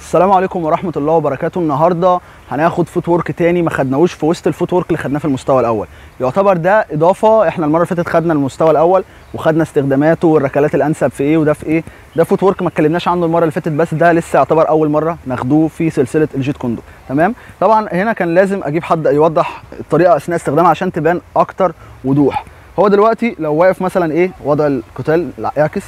السلام عليكم ورحمه الله وبركاته النهارده هناخد فوت ورك تاني ما خدناهوش في وسط الفوت ورك اللي خدناه في المستوى الاول يعتبر ده اضافه احنا المره اللي فاتت خدنا المستوى الاول وخدنا استخداماته والركلات الانسب في ايه وده في ايه ده فوت ورك ما اتكلمناش عنه المره اللي فاتت بس ده لسه يعتبر اول مره ناخدوه في سلسله الجيت كوندو تمام طبعا هنا كان لازم اجيب حد يوضح الطريقه اثناء استخدامها عشان تبان اكتر وضوح هو دلوقتي لو واقف مثلا ايه وضع الكتال يعكس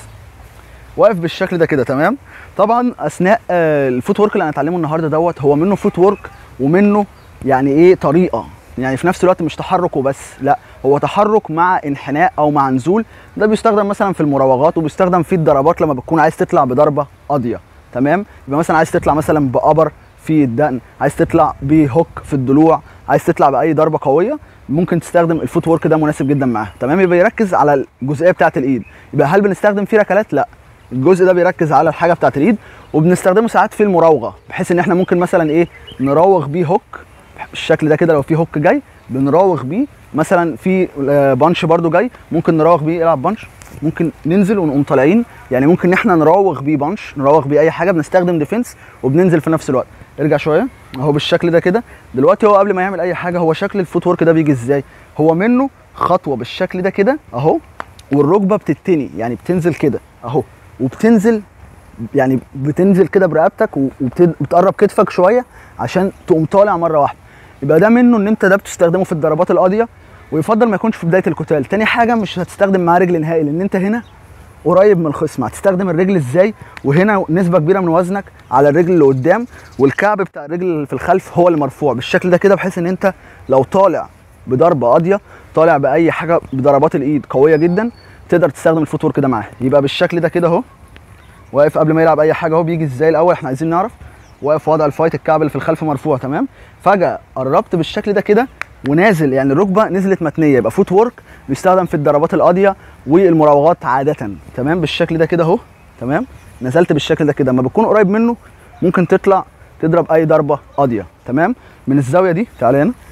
واقف بالشكل ده كده تمام طبعا اثناء آه، الفوت ورك اللي هنتعلمه النهارده دوت هو منه فوت ورك ومنه يعني ايه طريقه يعني في نفس الوقت مش تحرك وبس لا هو تحرك مع انحناء او مع نزول ده بيستخدم مثلا في المراوغات وبيستخدم في الضربات لما بتكون عايز تطلع بضربه قاضيه تمام يبقى مثلا عايز تطلع مثلا بابر في الدقن عايز تطلع بهوك في الضلوع عايز تطلع باي ضربه قويه ممكن تستخدم الفوت ورك ده مناسب جدا معاه تمام يبقى يركز على الجزئيه بتاعه الايد يبقى هل بنستخدم فيه ركلات لا الجزء ده بيركز على الحاجه بتاعه الايد وبنستخدمه ساعات في المراوغه بحيث ان احنا ممكن مثلا ايه نراوغ بيه هوك بالشكل ده كده لو في هوك جاي بنراوغ بيه مثلا في آه، بانش برده جاي ممكن نراوغ بيه العب بانش ممكن ننزل ونقوم طالعين يعني ممكن ان احنا نراوغ بيه بانش نراوغ بيه اي حاجه بنستخدم ديفنس وبننزل في نفس الوقت ارجع شويه اهو بالشكل ده كده دلوقتي هو قبل ما يعمل اي حاجه هو شكل الفوت ورك ده بيجي ازاي هو منه خطوه بالشكل ده كده اهو والركبه بتتني يعني بتنزل كده اهو وبتنزل يعني بتنزل كده برقبتك وبتقرب كتفك شويه عشان تقوم طالع مره واحده يبقى ده منه ان انت ده بتستخدمه في الضربات القاضيه ويفضل ما يكونش في بدايه القتال تاني حاجه مش هتستخدم معاه رجل نهائي لان انت هنا قريب من الخصم هتستخدم الرجل ازاي وهنا نسبه كبيره من وزنك على الرجل اللي قدام والكعب بتاع الرجل اللي في الخلف هو اللي مرفوع بالشكل ده كده بحيث ان انت لو طالع بضربه قاضيه طالع باي حاجه بضربات الايد قويه جدا تقدر تستخدم الفوت ورك ده معاه يبقى بالشكل ده كده اهو واقف قبل ما يلعب اي حاجه اهو بيجي ازاي الاول احنا عايزين نعرف واقف وضع الفايت الكعب اللي في الخلف مرفوع تمام فجاه قربت بالشكل ده كده ونازل يعني الركبه نزلت متنيه يبقى فوت ورك بيستخدم في الضربات القاضيه والمراوغات عاده تمام بالشكل ده كده اهو تمام نزلت بالشكل ده كده اما بتكون قريب منه ممكن تطلع تضرب اي ضربه قاضيه تمام من الزاويه دي تعالى هنا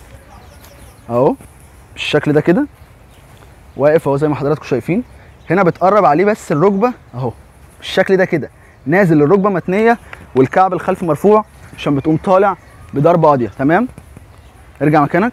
اهو بالشكل ده كده واقف اهو زي ما حضراتكم شايفين هنا بتقرب عليه بس الركبه اهو بالشكل ده كده نازل الركبه متنيه والكعب الخلفي مرفوع عشان بتقوم طالع بضربه قاضيه تمام ارجع مكانك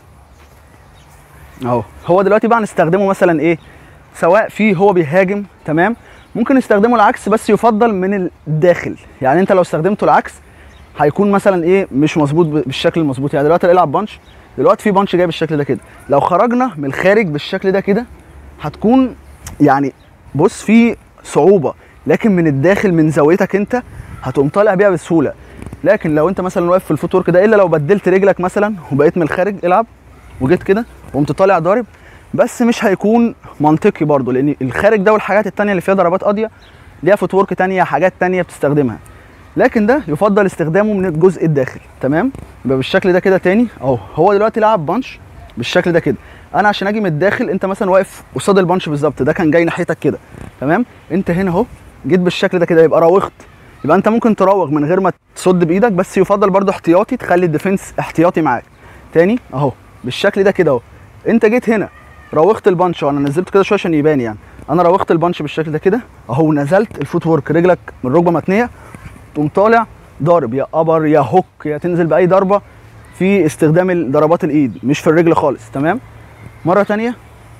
اهو هو دلوقتي بقى نستخدمه مثلا ايه سواء في هو بيهاجم تمام ممكن نستخدمه العكس بس يفضل من الداخل يعني انت لو استخدمته العكس هيكون مثلا ايه مش مظبوط بالشكل المظبوط يعني دلوقتي العب بانش دلوقتي في بانش جاي بالشكل ده كده لو خرجنا من الخارج بالشكل ده كده هتكون يعني بص في صعوبه لكن من الداخل من زاويتك انت هتقوم طالع بيها بسهوله لكن لو انت مثلا واقف في الفوت ورك ده الا لو بدلت رجلك مثلا وبقيت من الخارج العب وجيت كده وقمت طالع ضارب بس مش هيكون منطقي برضه لان الخارج ده والحاجات التانية اللي فيها ضربات قاضيه ليها فوت ورك تانية حاجات تانية بتستخدمها لكن ده يفضل استخدامه من الجزء الداخلي تمام يبقى بالشكل ده كده تاني اهو هو دلوقتي لعب بانش بالشكل ده كده انا عشان اجي من الداخل انت مثلا واقف قصاد البانش بالظبط ده كان جاي ناحيتك كده تمام انت هنا اهو جيت بالشكل ده كده يبقى راوغت يبقى انت ممكن تراوغ من غير ما تصد بايدك بس يفضل برضو احتياطي تخلي الديفنس احتياطي معاك تاني اهو بالشكل ده كده اهو انت جيت هنا راوغت البانش وانا نزلت كده شويه عشان يبان يعني انا راوغت البانش بالشكل ده كده اهو نزلت الفوت ورك رجلك من ركبه متنيه تقوم طالع ضارب يا ابر يا هوك يا تنزل باي ضربه في استخدام ضربات الايد مش في الرجل خالص تمام مره تانية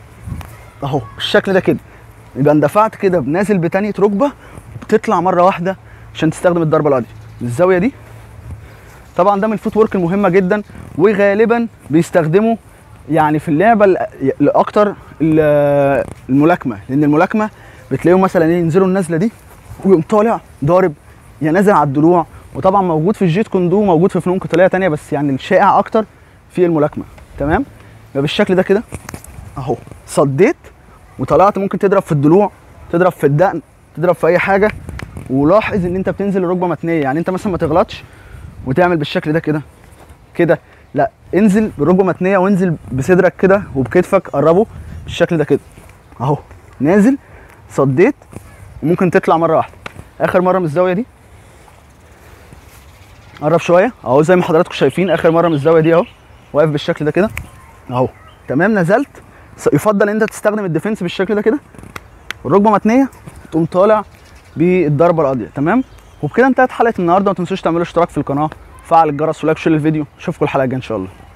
اهو بالشكل ده كده يبقى اندفعت كده نازل بتانية ركبه بتطلع مره واحده عشان تستخدم الضربه القاضيه الزاويه دي طبعا ده من الفوت ورك المهمه جدا وغالبا بيستخدموا يعني في اللعبه ال- الاكتر ال- الملاكمه لان الملاكمه بتلاقيهم مثلا ايه ينزلوا النزله دي ويقوم طالع ضارب يا نازل على الضلوع وطبعا موجود في الجيت كوندو موجود في فنون قتاليه تانية بس يعني الشائع اكتر في الملاكمه تمام يبقى بالشكل ده كده اهو صديت وطلعت ممكن تضرب في الضلوع تضرب في الدقن تضرب في اي حاجه ولاحظ ان انت بتنزل الركبه متنيه يعني انت مثلا ما تغلطش وتعمل بالشكل ده كده كده لا انزل بالركبه متنيه وانزل بصدرك كده وبكتفك قربه بالشكل ده كده اهو نازل صديت وممكن تطلع مره واحده اخر مره من الزاويه دي قرب شويه اهو زي ما حضراتكم شايفين اخر مره من الزاويه دي اهو واقف بالشكل ده كده اهو تمام نزلت س- يفضل ان انت تستخدم الديفنس بالشكل ده كده والركبه متنيه تقوم طالع بالضربه القاضيه تمام وبكده انتهت حلقه النهارده ما تنسوش تعملوا اشتراك في القناه وفعل الجرس ولايك وشير الفيديو اشوفكم الحلقه الجايه ان شاء الله